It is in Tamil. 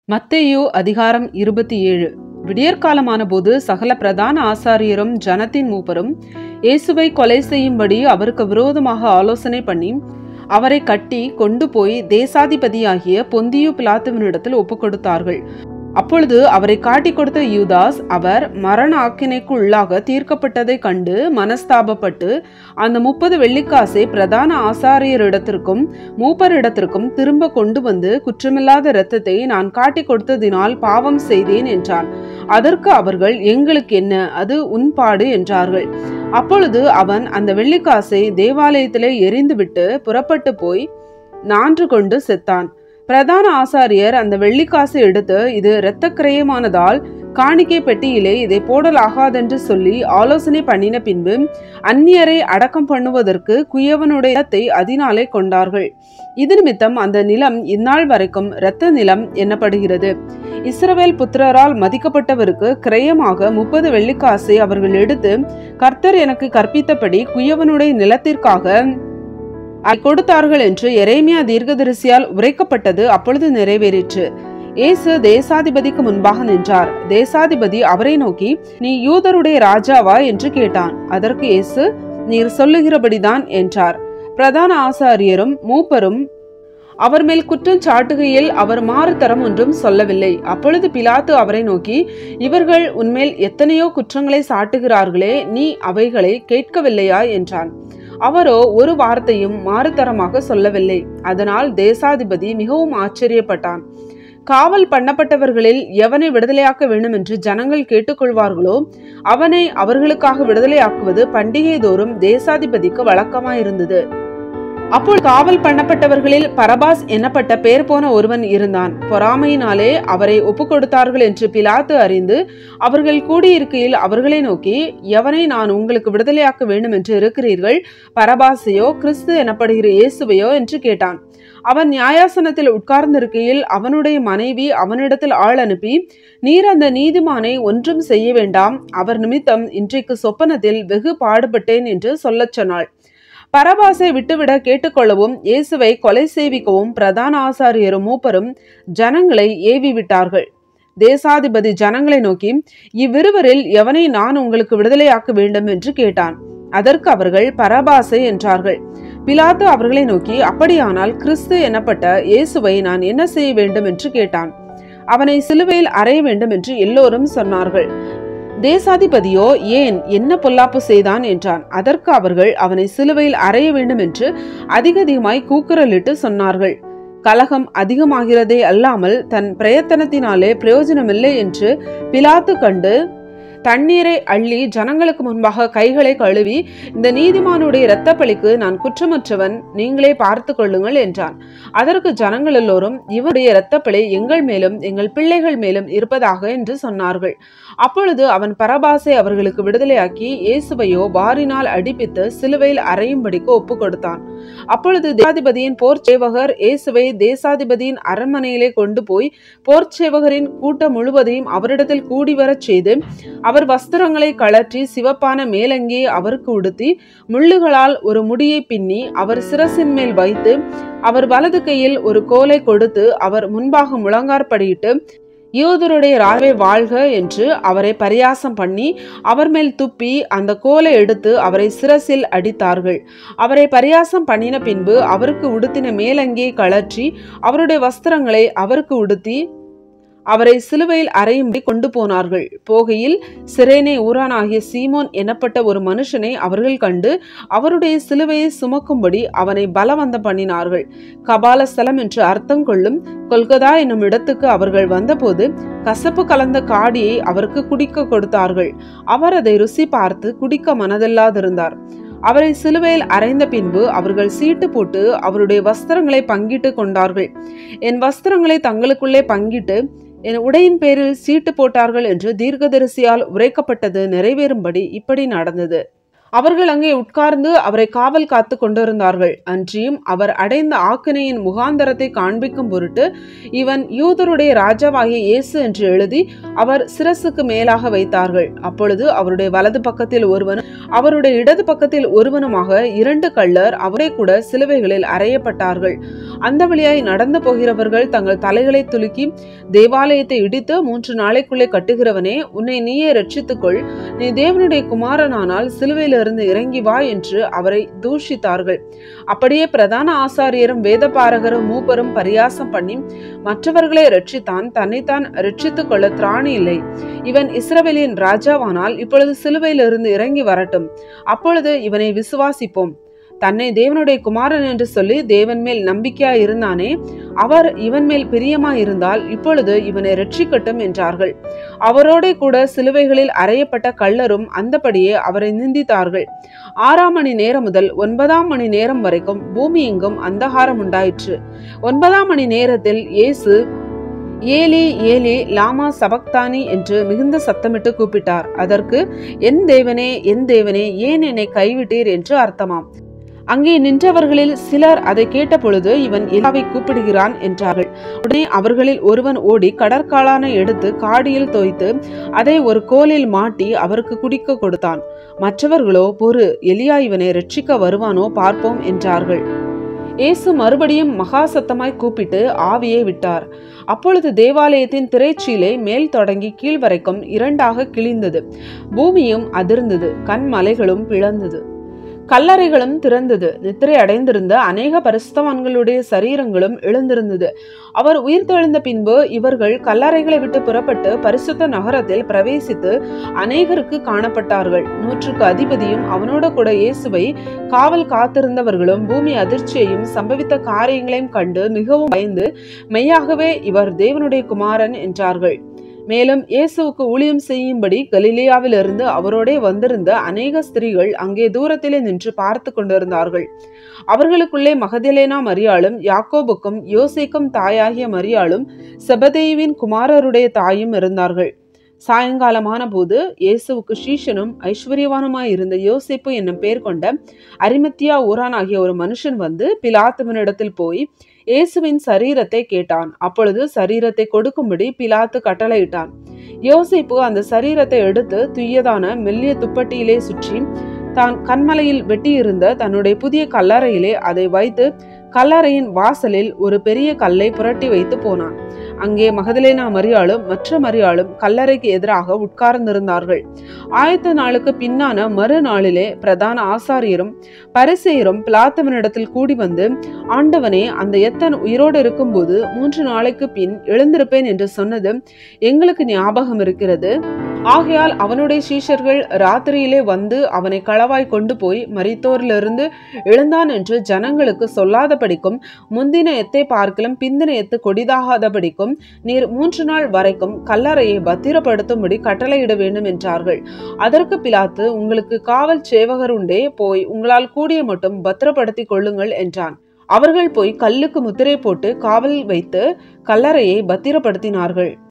மத்தேயு அதிகாரம் இருபத்தி ஏழு விடியற்காலமான போது சகல பிரதான ஆசாரியரும் ஜனத்தின் மூப்பரும் இயேசுவை கொலை செய்யும்படி அவருக்கு விரோதமாக ஆலோசனை பண்ணி அவரை கட்டி கொண்டு போய் தேசாதிபதியாகிய பொந்தியு பிலாத்துவனிடத்தில் ஒப்புக் கொடுத்தார்கள் அப்பொழுது அவரை காட்டிக் கொடுத்த யூதாஸ் அவர் மரண ஆக்கினைக்கு உள்ளாக தீர்க்கப்பட்டதை கண்டு மனஸ்தாபப்பட்டு அந்த முப்பது வெள்ளிக்காசை பிரதான ஆசாரியரிடத்திற்கும் மூப்பரிடத்திற்கும் திரும்ப கொண்டு வந்து குற்றமில்லாத இரத்தத்தை நான் காட்டிக் கொடுத்ததினால் பாவம் செய்தேன் என்றான் அதற்கு அவர்கள் எங்களுக்கு என்ன அது உன்பாடு என்றார்கள் அப்பொழுது அவன் அந்த வெள்ளிக்காசை தேவாலயத்திலே எரிந்துவிட்டு புறப்பட்டு போய் நான்று கொண்டு செத்தான் பிரதான ஆசாரியர் அந்த வெள்ளிக்காசை எடுத்து இது இரத்த கிரயமானதால் காணிக்கை பெட்டியிலே இதை போடலாகாதென்று சொல்லி ஆலோசனை பண்ணின பின்பு அந்நியரை அடக்கம் பண்ணுவதற்கு குயவனுடைய இடத்தை அதனாலே கொண்டார்கள் இது நிமித்தம் அந்த நிலம் இந்நாள் வரைக்கும் இரத்த நிலம் எண்ணப்படுகிறது இஸ்ரவேல் புத்திரரால் மதிக்கப்பட்டவருக்கு கிரயமாக முப்பது வெள்ளிக்காசை அவர்கள் எடுத்து கர்த்தர் எனக்கு கற்பித்தபடி குயவனுடைய நிலத்திற்காக அதை கொடுத்தார்கள் என்று எரேமியா தீர்க்கதரிசியால் உரைக்கப்பட்டது அப்பொழுது நிறைவேறிற்று இயேசு தேசாதிபதிக்கு முன்பாக நின்றார் தேசாதிபதி அவரை நோக்கி நீ யூதருடைய ராஜாவா என்று கேட்டான் அதற்கு இயேசு நீர் சொல்லுகிறபடிதான் என்றார் பிரதான ஆசாரியரும் மூப்பரும் அவர் மேல் குற்றம் சாட்டுகையில் அவர் மாறுதரம் ஒன்றும் சொல்லவில்லை அப்பொழுது பிலாத்து அவரை நோக்கி இவர்கள் உன்மேல் எத்தனையோ குற்றங்களை சாட்டுகிறார்களே நீ அவைகளை கேட்கவில்லையா என்றான் அவரோ ஒரு வார்த்தையும் மாறுதரமாக சொல்லவில்லை அதனால் தேசாதிபதி மிகவும் ஆச்சரியப்பட்டான் காவல் பண்ணப்பட்டவர்களில் எவனை விடுதலையாக்க வேண்டும் என்று ஜனங்கள் கேட்டுக்கொள்வார்களோ அவனை அவர்களுக்காக விடுதலையாக்குவது பண்டிகை தோறும் தேசாதிபதிக்கு வழக்கமாயிருந்தது அப்போது காவல் பண்ணப்பட்டவர்களில் பரபாஸ் என்னப்பட்ட பேர் போன ஒருவன் இருந்தான் பொறாமையினாலே அவரை ஒப்புக் கொடுத்தார்கள் என்று பிலாத்து அறிந்து அவர்கள் கூடியிருக்கையில் அவர்களை நோக்கி எவனை நான் உங்களுக்கு விடுதலையாக்க வேண்டும் என்று இருக்கிறீர்கள் பரபாசையோ கிறிஸ்து எனப்படுகிற இயேசுவையோ என்று கேட்டான் அவன் நியாயாசனத்தில் உட்கார்ந்திருக்கையில் அவனுடைய மனைவி அவனிடத்தில் ஆள் அனுப்பி நீர் அந்த நீதிமானை ஒன்றும் செய்ய வேண்டாம் அவர் நிமித்தம் இன்றைக்கு சொப்பனத்தில் வெகு பாடுபட்டேன் என்று சொல்லச் சொன்னாள் பரபாசை விட்டுவிட கேட்டுக்கொள்ளவும் இயேசுவை கொலை செய்விக்கவும் பிரதான ஆசாரியரும் மூப்பரும் ஜனங்களை ஏவி விட்டார்கள் தேசாதிபதி ஜனங்களை நோக்கி இவ்விருவரில் எவனை நான் உங்களுக்கு விடுதலையாக்க வேண்டும் என்று கேட்டான் அதற்கு அவர்கள் பரபாசை என்றார்கள் பிலாத்து அவர்களை நோக்கி அப்படியானால் கிறிஸ்து எனப்பட்ட இயேசுவை நான் என்ன செய்ய வேண்டும் என்று கேட்டான் அவனை சிலுவையில் அறைய வேண்டும் என்று எல்லோரும் சொன்னார்கள் தேசாதிபதியோ ஏன் என்ன பொல்லாப்பு செய்தான் என்றான் அதற்கு அவர்கள் அவனை சிலுவையில் அறைய வேண்டும் என்று அதிக அதிகமாய் கூக்குரலிட்டு சொன்னார்கள் கலகம் அதிகமாகிறதே அல்லாமல் தன் பிரயத்தனத்தினாலே பிரயோஜனமில்லை என்று பிலாத்து கண்டு தண்ணீரை அள்ளி ஜனங்களுக்கு முன்பாக கைகளை கழுவி இந்த நீதிமானுடைய இரத்த பலிக்கு நான் குற்றமற்றவன் நீங்களே பார்த்து கொள்ளுங்கள் என்றான் அதற்கு ஜனங்கள் எல்லோரும் இவருடைய இரத்தப்பழி எங்கள் மேலும் எங்கள் பிள்ளைகள் மேலும் இருப்பதாக என்று சொன்னார்கள் அப்பொழுது அவன் பரபாசை அவர்களுக்கு விடுதலையாக்கி இயேசுவையோ பாரினால் அடிப்பித்து சிலுவையில் அறையும்படிக்கு ஒப்பு கொடுத்தான் அப்பொழுது தேசாதிபதியின் போர் சேவகர் இயேசுவை தேசாதிபதியின் அரண்மனையிலே கொண்டு போய் போர் சேவகரின் கூட்டம் முழுவதையும் அவரிடத்தில் கூடி வரச் செய்து அவர் வஸ்திரங்களை கழற்றி சிவப்பான மேலங்கியை அவருக்கு உடுத்தி முள்ளுகளால் ஒரு முடியை பின்னி அவர் சிரசின் மேல் வைத்து அவர் வலது கையில் ஒரு கோலை கொடுத்து அவர் முன்பாக முழங்கார்படியிட்டு யூதருடைய ராஜாவே வாழ்க என்று அவரை பரியாசம் பண்ணி அவர் மேல் துப்பி அந்த கோலை எடுத்து அவரை சிரசில் அடித்தார்கள் அவரை பரியாசம் பண்ணின பின்பு அவருக்கு உடுத்தின மேலங்கியை கழற்றி அவருடைய வஸ்திரங்களை அவருக்கு உடுத்தி அவரை சிலுவையில் அறையும்படி கொண்டு போனார்கள் போகையில் சிரேனே ஊரானாகிய சீமோன் எனப்பட்ட ஒரு மனுஷனை அவர்கள் கண்டு அவருடைய சிலுவையை சுமக்கும்படி அவனை பலவந்தம் பண்ணினார்கள் கபால ஸ்தலம் என்று அர்த்தம் கொள்ளும் கொல்கதா என்னும் இடத்துக்கு அவர்கள் வந்தபோது கசப்பு கலந்த காடியை அவருக்கு குடிக்க கொடுத்தார்கள் அவர் அதை ருசி பார்த்து குடிக்க மனதில்லாதிருந்தார் அவரை சிலுவையில் அறைந்த பின்பு அவர்கள் சீட்டு போட்டு அவருடைய வஸ்திரங்களை பங்கிட்டு கொண்டார்கள் என் வஸ்திரங்களை தங்களுக்குள்ளே பங்கிட்டு என் உடையின் பேரில் சீட்டு போட்டார்கள் என்று தீர்க்கதரிசியால் உரைக்கப்பட்டது நிறைவேறும்படி இப்படி நடந்தது அவர்கள் அங்கே உட்கார்ந்து அவரை காவல் காத்து கொண்டிருந்தார்கள் அன்றியும் அவர் அடைந்த ஆக்கினையின் முகாந்தரத்தை காண்பிக்கும் பொருட்டு இவன் யூதருடைய ராஜாவாகிய இயேசு என்று எழுதி அவர் சிரசுக்கு மேலாக வைத்தார்கள் அப்பொழுது அவருடைய வலது பக்கத்தில் ஒருவனும் அவருடைய இடது பக்கத்தில் ஒருவனுமாக இரண்டு கள்ளர் அவரை கூட சிலுவைகளில் அறையப்பட்டார்கள் அந்த வழியாய் நடந்து போகிறவர்கள் தங்கள் தலைகளை துலுக்கி தேவாலயத்தை இடித்து மூன்று நாளைக்குள்ளே கட்டுகிறவனே உன்னை நீயே ரட்சித்துக்கொள் நீ தேவனுடைய குமாரனானால் சிலுவையிலிருந்து இறங்கி வா என்று அவரை தூஷித்தார்கள் அப்படியே பிரதான ஆசாரியரும் வேதபாரகரும் மூப்பரும் பரியாசம் பண்ணி மற்றவர்களை ரட்சித்தான் தன்னைத்தான் ரட்சித்துக் கொள்ள திராணி இல்லை இவன் இஸ்ரவேலின் ராஜாவானால் இப்பொழுது சிலுவையிலிருந்து இறங்கி வரட்டும் அப்பொழுது இவனை விசுவாசிப்போம் தன்னை தேவனுடைய குமாரன் என்று சொல்லி தேவன் மேல் நம்பிக்கையா இருந்தானே அவர் இவன் மேல் பிரியமா இருந்தால் இப்பொழுது இவனை ரட்சிக்கட்டும் என்றார்கள் அவரோட கூட சிலுவைகளில் அறையப்பட்ட கள்ளரும் அந்தபடியே அவரை நிந்தித்தார்கள் ஆறாம் மணி நேரம் முதல் ஒன்பதாம் மணி நேரம் வரைக்கும் பூமி எங்கும் அந்தகாரம் உண்டாயிற்று ஒன்பதாம் மணி நேரத்தில் இயேசு ஏலி ஏலி லாமா சபக்தானி என்று மிகுந்த சத்தமிட்டு கூப்பிட்டார் அதற்கு என் தேவனே என் தேவனே ஏன் என்னை கைவிட்டீர் என்று அர்த்தமாம் அங்கே நின்றவர்களில் சிலர் அதை கேட்டபொழுது இவன் எலாவை கூப்பிடுகிறான் என்றார்கள் உடனே அவர்களில் ஒருவன் ஓடி கடற்காளானை எடுத்து காடியில் தோய்த்து அதை ஒரு கோலில் மாட்டி அவருக்கு குடிக்க கொடுத்தான் மற்றவர்களோ பொறு எலியா இவனை ரட்சிக்க வருவானோ பார்ப்போம் என்றார்கள் இயேசு மறுபடியும் மகா சத்தமாய் கூப்பிட்டு ஆவியை விட்டார் அப்பொழுது தேவாலயத்தின் திரைச்சீலை மேல் தொடங்கி கீழ் வரைக்கும் இரண்டாக கிழிந்தது பூமியும் அதிர்ந்தது கண்மலைகளும் பிளந்தது கல்லறைகளும் திறந்தது நித்திரை அடைந்திருந்த அநேக பரிசுத்தவான்களுடைய சரீரங்களும் எழுந்திருந்தது அவர் உயிர்த்தெழுந்த பின்பு இவர்கள் கல்லறைகளை விட்டு புறப்பட்டு பரிசுத்த நகரத்தில் பிரவேசித்து அநேகருக்கு காணப்பட்டார்கள் நூற்றுக்கு அதிபதியும் அவனோட கூட இயேசுவை காவல் காத்திருந்தவர்களும் பூமி அதிர்ச்சியையும் சம்பவித்த காரியங்களையும் கண்டு மிகவும் பயந்து மெய்யாகவே இவர் தேவனுடைய குமாரன் என்றார்கள் மேலும் இயேசுவுக்கு ஊழியம் செய்யும்படி கலிலியாவிலிருந்து அவரோடே வந்திருந்த அநேக ஸ்திரீகள் அங்கே தூரத்திலே நின்று பார்த்து கொண்டிருந்தார்கள் அவர்களுக்குள்ளே மகதலேனா மரியாளும் யாக்கோபுக்கும் யோசேக்கும் தாயாகிய மரியாளும் செபதேவின் குமாரருடைய தாயும் இருந்தார்கள் சாயங்காலமான போது இயேசுவுக்கு சீஷனும் ஐஸ்வர்யவானுமாய் இருந்த யோசேப்பு என்னும் பேர் கொண்ட அரிமத்தியா ஊரான் ஆகிய ஒரு மனுஷன் வந்து பிலாத்துவனிடத்தில் போய் இயேசுவின் சரீரத்தை கேட்டான் அப்பொழுது சரீரத்தை கொடுக்கும்படி பிலாத்து கட்டளையிட்டான் யோசிப்பு அந்த சரீரத்தை எடுத்து துய்யதான மெல்லிய துப்பட்டியிலே சுற்றி தான் கண்மலையில் வெட்டியிருந்த தன்னுடைய புதிய கல்லறையிலே அதை வைத்து கல்லறையின் வாசலில் ஒரு பெரிய கல்லை புரட்டி வைத்து போனான் அங்கே மகதலேனா மரியாளும் மற்ற மரியாளும் கல்லறைக்கு எதிராக உட்கார்ந்திருந்தார்கள் ஆயத்த நாளுக்கு பின்னான மறுநாளிலே பிரதான ஆசாரியரும் பரிசெயரும் பிளாத்தவனிடத்தில் கூடி வந்து ஆண்டவனே அந்த எத்தன் உயிரோடு இருக்கும்போது மூன்று நாளைக்கு பின் எழுந்திருப்பேன் என்று சொன்னது எங்களுக்கு ஞாபகம் இருக்கிறது ஆகையால் அவனுடைய சீஷர்கள் ராத்திரியிலே வந்து அவனை களவாய் கொண்டு போய் மரித்தோரிலிருந்து எழுந்தான் என்று ஜனங்களுக்கு சொல்லாதபடிக்கும் முந்தின எத்தை பார்க்கலும் பிந்தின எத்து கொடிதாகாதபடிக்கும் நீர் மூன்று நாள் வரைக்கும் கல்லறையை பத்திரப்படுத்தும்படி கட்டளையிட வேண்டும் என்றார்கள் அதற்கு பிலாத்து உங்களுக்கு காவல் சேவகர் உண்டே போய் உங்களால் கூடிய மட்டும் பத்திரப்படுத்திக் கொள்ளுங்கள் என்றான் அவர்கள் போய் கல்லுக்கு முத்திரை போட்டு காவல் வைத்து கல்லறையை பத்திரப்படுத்தினார்கள்